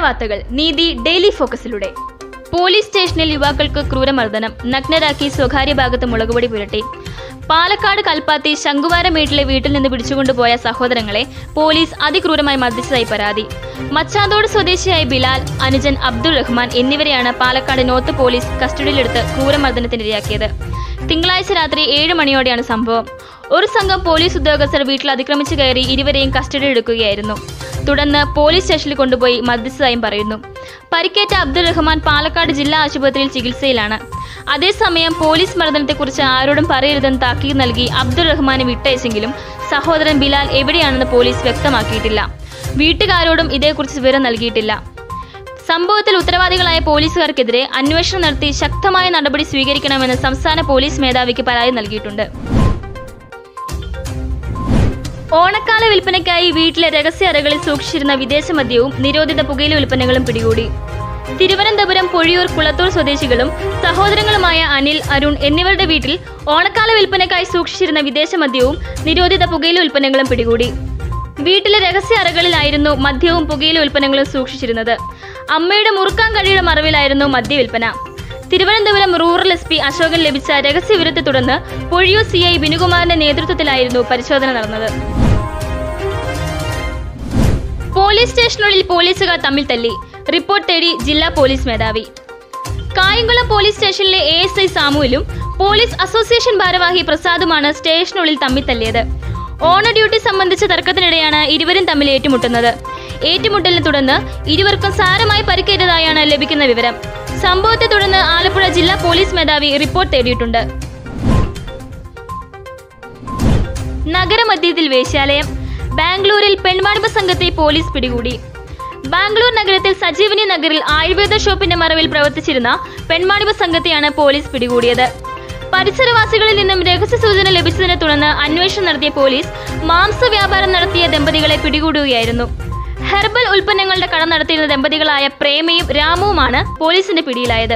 വാർത്തകൾ നീതി daily ഫോക്കസിലൂടെ police സ്റ്റേഷനിൽ യുവാക്കൾക്ക് ക്രൂരമർദ്ദനം നഗ്നരാക്കി സ്വകാര്യ ഭാഗത്ത് മുളകുപൊടി പുരട്ടി പാലക്കാട് കൽപ്പാത്തി ശംഖുവാരമേട്ടിലെ വീട്ടിൽ നിന്ന് പിടിച്ചുകൊണ്ടുപോയ സഹോദരങ്ങളെ പോലീസ് അതിക്രൂരമായി മർദ്ദിച്ചതായി പരാതി മച്ചാന്തോട് സ്വദേശിയായ ബിലാൽ അനുജൻ അബ്ദുൾ റഹ്മാൻ എന്നിവരെയാണ് പാലക്കാട് നോർത്ത് പോലീസ് കസ്റ്റഡിയിലെടുത്ത് ക്രൂരമർദ്ദനത്തിനിരയാക്കിയത് തിങ്കളാഴ്ച രാത്രി ഏഴ് മണിയോടെയാണ് സംഭവം ഒരു സംഘം പോലീസ് ഉദ്യോഗസ്ഥർ വീട്ടിൽ അതിക്രമിച്ചു കയറി ഇരുവരെയും കസ്റ്റഡിയിലെടുക്കുകയായിരുന്നു തുടർന്ന് പോലീസ് സ്റ്റേഷനിൽ കൊണ്ടുപോയി മർദ്ദിച്ചതായും പറയുന്നു പരിക്കേറ്റ അബ്ദുൾ റഹ്മാൻ പാലക്കാട് ജില്ലാ ആശുപത്രിയിൽ ചികിത്സയിലാണ് അതേസമയം പോലീസ് മർദ്ദനത്തെക്കുറിച്ച് ആരോടും പറയരുതെന്ന് താക്കീത് നൽകി അബ്ദുൾ റഹ്മാനെ വിട്ടയച്ചെങ്കിലും സഹോദരൻ ബിലാൽ എവിടെയാണെന്ന് പോലീസ് വ്യക്തമാക്കിയിട്ടില്ല വീട്ടുകാരോടും ഇതേക്കുറിച്ച് വിവരം നൽകിയിട്ടില്ല സംഭവത്തിൽ ഉത്തരവാദികളായ പോലീസുകാർക്കെതിരെ അന്വേഷണം നടത്തി ശക്തമായ നടപടി സ്വീകരിക്കണമെന്ന് സംസ്ഥാന പോലീസ് മേധാവിക്ക് പരാതി നൽകിയിട്ടുണ്ട് ഓണക്കാല വിൽപ്പനയ്ക്കായി വീട്ടിലെ രഹസ്യ അറകളിൽ സൂക്ഷിച്ചിരുന്ന വിദേശ മദ്യവും നിരോധിത പുകയില വിൽപ്പനകളും പിടികൂടി തിരുവനന്തപുരം പൊഴിയൂർ കുളത്തൂർ സ്വദേശികളും സഹോദരങ്ങളുമായ അനിൽ അരുൺ എന്നിവരുടെ വീട്ടിൽ ഓണക്കാല വിൽപ്പനയ്ക്കായി സൂക്ഷിച്ചിരുന്ന വിദേശ മദ്യവും നിരോധിത പുകയില ഉൽപ്പന്നങ്ങളും പിടികൂടി വീട്ടിലെ രഹസ്യ അറകളിലായിരുന്നു മദ്യവും പുകയില ഉൽപ്പന്നങ്ങളും സൂക്ഷിച്ചിരുന്നത് അമ്മയുടെ മുറുക്കാൻ കഴിയുടെ മറവിലായിരുന്നു മദ്യ വിൽപ്പന Thiruvananthapuram rural S P Ashokan ലഭിച്ച രഹസ്യ വിവരത്തെ തുടർന്ന് പൊഴിയൂർ സി ഐ ബിനുകുമാറിന്റെ നേതൃത്വത്തിലായിരുന്നു പരിശോധന നടന്നത് പോലീസ് സ്റ്റേഷനുള്ളിൽ പോലീസുകാർ തമ്മിൽ തല്ലി റിപ്പോർട്ട് തേടി ജില്ലാ പോലീസ് മേധാവി കായംകുളം പോലീസ് സ്റ്റേഷനിലെ എ എസ് ഐ സാമുവിലും പോലീസ് അസോസിയേഷൻ ഭാരവാഹി പ്രസാദുമാണ് സ്റ്റേഷനുള്ളിൽ തമ്മിൽ തല്ലിയത് ഓണ ഡ്യൂട്ടി സംബന്ധിച്ച തർക്കത്തിനിടെയാണ് ഇരുവരും തമ്മിൽ ഏറ്റുമുട്ടുന്നത് ഏറ്റുമുട്ടലിനെ തുടർന്ന് ഇരുവർക്കും സാരമായി പരിക്കേറ്റതായാണ് ലഭിക്കുന്ന വിവരം സംഭവത്തെ തുടർന്ന് ആലപ്പുഴ ജില്ലാ പോലീസ് മേധാവി റിപ്പോർട്ട് തേടിയിട്ടുണ്ട് നഗരമധ്യത്തിൽ വേശ്യാലയം ബാംഗ്ലൂരിൽ പെൺവാണിഭ സംഘത്തെ പോലീസ് പിടികൂടി ബാംഗ്ലൂർ നഗരത്തിൽ സജീവനി നഗറിൽ ആയുർവേദ ഷോപ്പിന്റെ മറവിൽ പ്രവർത്തിച്ചിരുന്ന പെൺവാണിഭ സംഘത്തെയാണ് പോലീസ് പിടികൂടിയത് പരിസരവാസികളിൽ നിന്നും രഹസ്യ സൂചന ലഭിച്ചതിനെ തുടർന്ന് അന്വേഷണം നടത്തിയ പോലീസ് മാംസ വ്യാപാരം നടത്തിയ ദമ്പതികളെ പിടികൂടുകയായിരുന്നു ഹെർബൽ ഉൽപ്പന്നങ്ങളുടെ കട നടത്തിയിരുന്ന ദമ്പതികളായ പ്രേമയും രാമുവുമാണ് പോലീസിന്റെ പിടിയിലായത്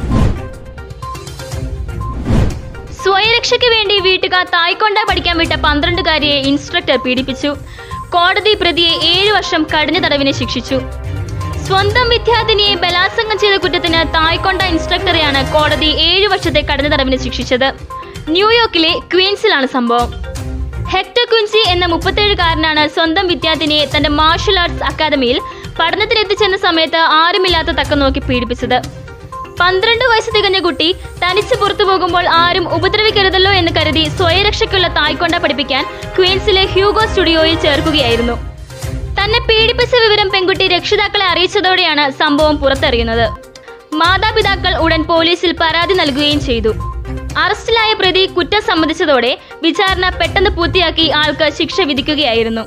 സ്വയരക്ഷയ്ക്ക് വേണ്ടി വീട്ടുകാർ തായ്ക്കൊണ്ട പഠിക്കാൻ വിട്ട പന്ത്രണ്ടുകാരിയെ ഇൻസ്ട്രക്ടർ പീഡിപ്പിച്ചു കോടതി പ്രതിയെ ഏഴു വർഷം കഠിന തടവിന് ശിക്ഷിച്ചു സ്വന്തം വിദ്യാർത്ഥിനിയെ ബലാത്സംഗം ചെയ്ത കുറ്റത്തിന് തായ്ക്കൊണ്ട ഇൻസ്ട്രക്ടറെയാണ് കോടതി ഏഴു വർഷത്തെ കഠിന തടവിന് ശിക്ഷിച്ചത് ന്യൂയോർക്കിലെ ക്വീൻസിലാണ് സംഭവം ഹെക്ടർ കുഞ്ചി എന്ന മുപ്പത്തേഴുകാരനാണ് സ്വന്തം വിദ്യാർത്ഥിനിയെ തന്റെ മാർഷൽ ആർട്സ് അക്കാദമിയിൽ പഠനത്തിനെത്തിച്ചെന്ന സമയത്ത് ആരുമില്ലാത്ത തക്കം നോക്കി പീഡിപ്പിച്ചത് പന്ത്രണ്ട് വയസ്സ് തികഞ്ഞ കുട്ടി തനിച്ച് പുറത്തു പോകുമ്പോൾ ആരും ഉപദ്രവിക്കരുതല്ലോ എന്ന് കരുതി സ്വയരക്ഷയ്ക്കുള്ള തായ്ക്കൊണ്ട പഠിപ്പിക്കാൻ ക്വീൻസിലെ ഹ്യൂഗോ സ്റ്റുഡിയോയിൽ ചേർക്കുകയായിരുന്നു തന്നെ പീഡിപ്പിച്ച വിവരം പെൺകുട്ടി രക്ഷിതാക്കളെ അറിയിച്ചതോടെയാണ് സംഭവം പുറത്തറിയുന്നത് മാതാപിതാക്കൾ ഉടൻ പോലീസിൽ പരാതി നൽകുകയും ചെയ്തു അറസ്റ്റിലായ പ്രതി കുറ്റം സമ്മതിച്ചതോടെ വിചാരണ പെട്ടെന്ന് പൂർത്തിയാക്കി ആൾക്ക് ശിക്ഷ വിധിക്കുകയായിരുന്നു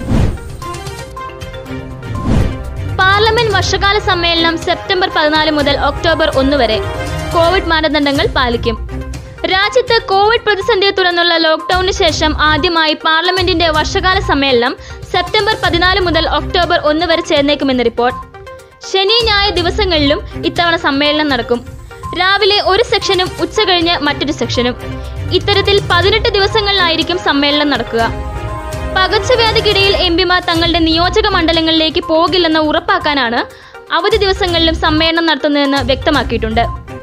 പാർലമെന്റ് വർഷകാല സമ്മേളനം സെപ്റ്റംബർ പതിനാല് മുതൽ ഒക്ടോബർ ഒന്ന് വരെ കോവിഡ് മാനദണ്ഡങ്ങൾ പാലിക്കും രാജ്യത്ത് കോവിഡ് പ്രതിസന്ധിയെ തുടർന്നുള്ള ലോക്ക്ഡൌണിന് ശേഷം ആദ്യമായി പാർലമെന്റിന്റെ വർഷകാല സമ്മേളനം സെപ്റ്റംബർ പതിനാല് മുതൽ ഒക്ടോബർ ഒന്ന് വരെ ചേർന്നേക്കുമെന്ന് റിപ്പോർട്ട് ശനി ഞായർ ദിവസങ്ങളിലും ഇത്തവണ സമ്മേളനം നടക്കും രാവിലെ ഒരു സെക്ഷനും ഉച്ച കഴിഞ്ഞ് മറ്റൊരു സെക്ഷനും ഇത്തരത്തിൽ പതിനെട്ട് ദിവസങ്ങളിലായിരിക്കും സമ്മേളനം നടക്കുക പകർച്ചവ്യാധിക്കിടയിൽ എം പിമാർ തങ്ങളുടെ നിയോജക മണ്ഡലങ്ങളിലേക്ക് പോകില്ലെന്ന് ഉറപ്പാക്കാനാണ് അവധി ദിവസങ്ങളിലും സമ്മേളനം നടത്തുന്നതെന്ന് വ്യക്തമാക്കിയിട്ടുണ്ട്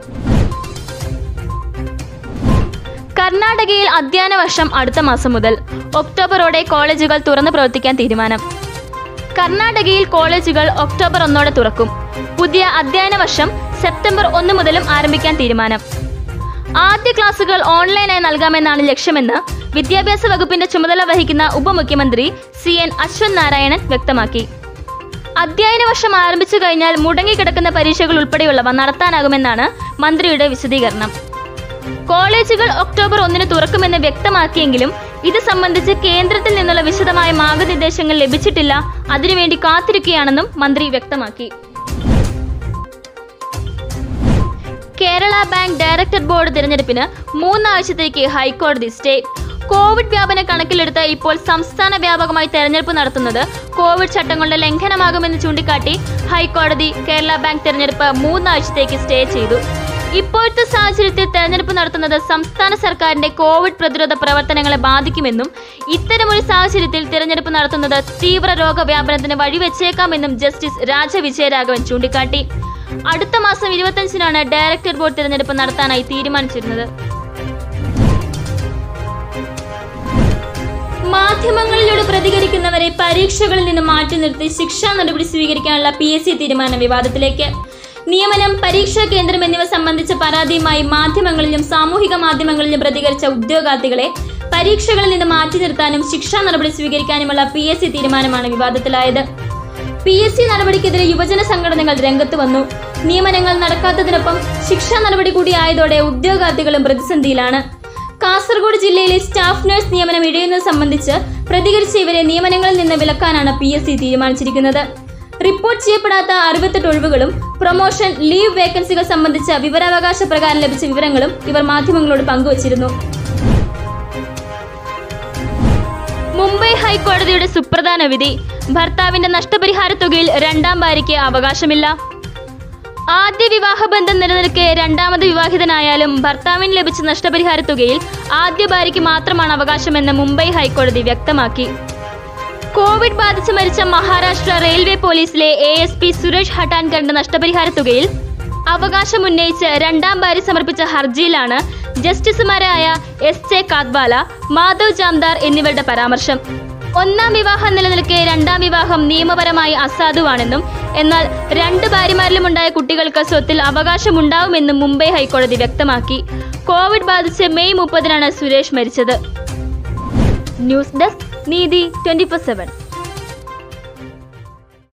കർണാടകയിൽ അധ്യയന വർഷം അടുത്ത മാസം മുതൽ ഒക്ടോബറോടെ കോളേജുകൾ തുറന്നു പ്രവർത്തിക്കാൻ തീരുമാനം കർണാടകയിൽ കോളേജുകൾ ഒക്ടോബർ ഒന്നോടെ തുറക്കും പുതിയ അധ്യയന വർഷം സെപ്റ്റംബർ ഒന്ന് മുതലും ആരംഭിക്കാൻ തീരുമാനം ആദ്യ ക്ലാസുകൾ ഓൺലൈനായി നൽകാമെന്നാണ് ലക്ഷ്യമെന്ന് വിദ്യാഭ്യാസ വകുപ്പിന്റെ ചുമതല വഹിക്കുന്ന ഉപമുഖ്യമന്ത്രി സി എൻ അശ്വന്ത് നാരായണൻ വ്യക്തമാക്കി അധ്യയന വർഷം ആരംഭിച്ചു കഴിഞ്ഞാൽ മുടങ്ങിക്കിടക്കുന്ന പരീക്ഷകൾ ഉൾപ്പെടെയുള്ളവ നടത്താനാകുമെന്നാണ് മന്ത്രിയുടെ വിശദീകരണം കോളേജുകൾ ഒക്ടോബർ ഒന്നിന് തുറക്കുമെന്ന് വ്യക്തമാക്കിയെങ്കിലും ഇത് സംബന്ധിച്ച് കേന്ദ്രത്തിൽ നിന്നുള്ള വിശദമായ മാർഗനിർദ്ദേശങ്ങൾ ലഭിച്ചിട്ടില്ല അതിനുവേണ്ടി കാത്തിരിക്കുകയാണെന്നും മന്ത്രി വ്യക്തമാക്കി കേരള ബാങ്ക് ഡയറക്ടർ ബോർഡ് തിരഞ്ഞെടുപ്പിന് മൂന്നാഴ്ചത്തേക്ക് ഹൈക്കോടതി സ്റ്റേ കോവിഡ് വ്യാപനം കണക്കിലെടുത്ത് ഇപ്പോൾ സംസ്ഥാന വ്യാപകമായി തെരഞ്ഞെടുപ്പ് നടത്തുന്നത് കോവിഡ് ചട്ടങ്ങളുടെ ലംഘനമാകുമെന്ന് ചൂണ്ടിക്കാട്ടി ഹൈക്കോടതി കേരള ബാങ്ക് തെരഞ്ഞെടുപ്പ് മൂന്നാഴ്ചത്തേക്ക് സ്റ്റേ ചെയ്തു ഇപ്പോഴത്തെ സാഹചര്യത്തിൽ തെരഞ്ഞെടുപ്പ് നടത്തുന്നത് സംസ്ഥാന സർക്കാരിന്റെ കോവിഡ് പ്രതിരോധ പ്രവർത്തനങ്ങളെ ബാധിക്കുമെന്നും ഇത്തരമൊരു സാഹചര്യത്തിൽ തിരഞ്ഞെടുപ്പ് നടത്തുന്നത് തീവ്ര രോഗവ്യാപനത്തിന് വഴിവെച്ചേക്കാമെന്നും ജസ്റ്റിസ് രാജ വിജയരാഘവൻ ചൂണ്ടിക്കാട്ടി അടുത്ത മാസം ഇരുപത്തഞ്ചിനാണ് ഡയറക്ടർ ബോർഡ് തിരഞ്ഞെടുപ്പ് നടത്താനായി തീരുമാനിച്ചിരുന്നത് മാധ്യമങ്ങളിലൂടെ പ്രതികരിക്കുന്നവരെ പരീക്ഷകളിൽ നിന്ന് മാറ്റി നിർത്തി ശിക്ഷാ നടപടി സ്വീകരിക്കാനുള്ള പി എസ് സി തീരുമാനം വിവാദത്തിലേക്ക് നിയമനം പരീക്ഷാ കേന്ദ്രം എന്നിവ സംബന്ധിച്ച പരാതിയുമായി മാധ്യമങ്ങളിലും സാമൂഹിക മാധ്യമങ്ങളിലും പ്രതികരിച്ച ഉദ്യോഗാർത്ഥികളെ പരീക്ഷകളിൽ നിന്ന് മാറ്റി നിർത്താനും ശിക്ഷാ നടപടി സ്വീകരിക്കാനുമുള്ള പി എസ് സി തീരുമാനമാണ് വിവാദത്തിലായത് പി എസ് സി നടപടിക്കെതിരെ യുവജന സംഘടനകൾ രംഗത്ത് വന്നു നിയമനങ്ങൾ നടക്കാത്തതിനൊപ്പം ശിക്ഷാ നടപടി കൂടിയായതോടെ ഉദ്യോഗാർത്ഥികളും പ്രതിസന്ധിയിലാണ് കാസർഗോഡ് ജില്ലയിലെ സ്റ്റാഫ് നഴ്സ് നിയമനം ഇഴയുന്നത് സംബന്ധിച്ച് പ്രതികരിച്ച ഇവരെ നിയമനങ്ങളിൽ നിന്ന് വിലക്കാനാണ് പി എസ് സി തീരുമാനിച്ചിരിക്കുന്നത് റിപ്പോർട്ട് ചെയ്യപ്പെടാത്ത അറുപത്തെട്ട് ഒഴിവുകളും പ്രൊമോഷൻ ലീവ് വേക്കൻസികൾ സംബന്ധിച്ച വിവരാവകാശ പ്രകാരം ലഭിച്ച വിവരങ്ങളും ഇവർ മാധ്യമങ്ങളോട് പങ്കുവച്ചിരുന്നു മുംബൈ ഹൈക്കോടതിയുടെ സുപ്രധാന വിധി ഭർത്താവിന്റെ നഷ്ടപരിഹാര തുകയിൽ രണ്ടാം ഭാര്യയ്ക്ക് അവകാശമില്ല ആദ്യ വിവാഹബന്ധം നിലനിൽക്കെ രണ്ടാമത് വിവാഹിതനായാലും ഭർത്താവിന് ലഭിച്ച നഷ്ടപരിഹാര തുകയിൽ ആദ്യ ഭാര്യയ്ക്ക് മാത്രമാണ് അവകാശമെന്ന് മുംബൈ ഹൈക്കോടതി വ്യക്തമാക്കി കോവിഡ് ബാധിച്ച് മരിച്ച മഹാരാഷ്ട്ര റെയിൽവേ പോലീസിലെ എ എസ് പി സുരേഷ് ഹട്ടാൻകറിന്റെ നഷ്ടപരിഹാര തുകയിൽ അവകാശമുന്നയിച്ച് രണ്ടാം ഭാര്യ സമർപ്പിച്ച ഹർജിയിലാണ് ജസ്റ്റിസുമാരായ എസ് ജെ കാത്വാല മാധവ് ജാംദാർ എന്നിവരുടെ പരാമർശം ഒന്നാം വിവാഹം നിലനിൽക്കെ രണ്ടാം വിവാഹം നിയമപരമായി അസാധുവാണെന്നും എന്നാൽ രണ്ട് ഭാര്യമാരിലുമുണ്ടായ കുട്ടികൾക്ക് സ്വത്തിൽ അവകാശമുണ്ടാവുമെന്നും മുംബൈ ഹൈക്കോടതി വ്യക്തമാക്കി കോവിഡ് ബാധിച്ച് മെയ് മുപ്പതിനാണ് സുരേഷ് മരിച്ചത് ന്യൂസ് ഡെസ്ക് നീതി ട്വന്റി ഫോർ സെവൻ